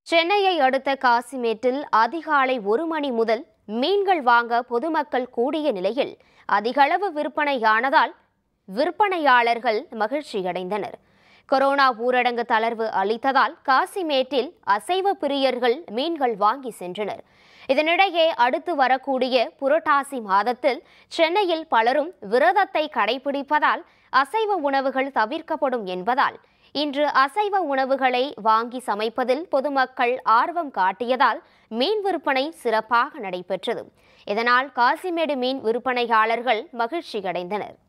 சென்னையை அடுத்த காசிமேட்டில் அதிகாலை ஒரு மணி முதல் மீன்கள் வாங்க பொதுமக்கள் கூடிய நிலையில் அதிகளவு விற்பனையானதால் விற்பனையாளர்கள் மகிழ்ச்சியடைந்தனர் கொரோனா ஊரடங்கு தளர்வு அளித்ததால் காசிமேட்டில் அசைவ பிரியர்கள் மீன்கள் வாங்கி சென்றனர் இதனிடையே அடுத்து வரக்கூடிய புரட்டாசி மாதத்தில் சென்னையில் பலரும் விரதத்தை கடைபிடிப்பதால் அசைவ உணவுகள் தவிர்க்கப்படும் என்பதால் இன்று அசைவ உணவுகளை வாங்கி சமைப்பதில் பொதுமக்கள் ஆர்வம் காட்டியதால் மீன் விற்பனை சிறப்பாக நடைபெற்றது இதனால் காசிமேடு மீன் விற்பனையாளர்கள் மகிழ்ச்சியடைந்தனர்